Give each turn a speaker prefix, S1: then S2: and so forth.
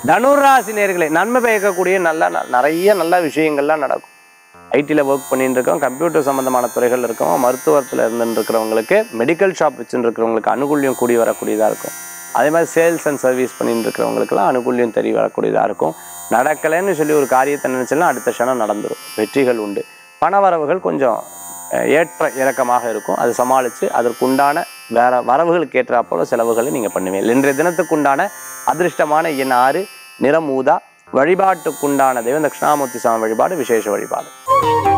S1: தனுராசி நேர்களே நன்மை பயக்கக்கூடிய நல்ல ந- நிறைய நல்ல விஷயங்கள்லாம் நடக்கும் ஐடியில் ஒர்க் பண்ணிட்டு இருக்கோம் கம்ப்யூட்டர் சம்மந்தமான துறைகள் இருக்கோம் மருத்துவத்தில் இருந்துட்டு இருக்கிறவங்களுக்கு மெடிக்கல் ஷாப் வச்சுட்டு இருக்கிறவங்களுக்கு அனுகூல்யம் கூடி வரக்கூடியதாக இருக்கும் அதே மாதிரி சேல்ஸ் அண்ட் சர்வீஸ் பண்ணிட்டு இருக்கிறவங்களுக்குலாம் அனுகூல்யம் தெரிய வரக்கூடியதாக இருக்கும் நடக்கலைன்னு சொல்லி ஒரு காரியத்தை நினைச்சலாம் அடுத்த க்ஷணம் நடந்துடும் வெற்றிகள் உண்டு பணவரவுகள் கொஞ்சம் அஹ், ஏற்ற இறக்கமாக இருக்கும் அதை சமாளித்து அதற்குண்டான வேற வரவுகளுக்கு ஏற்றாப்போல செலவுகளை நீங்கள் பண்ணுவீங்க இன்றைய தினத்துக்குண்டான அதிர்ஷ்டமான எண் ஆறு நிறம் ஊதா வழிபாட்டுக்குண்டான தெய்வம் தட்சிணாமூர்த்தி சாமி வழிபாடு விசேஷ வழிபாடு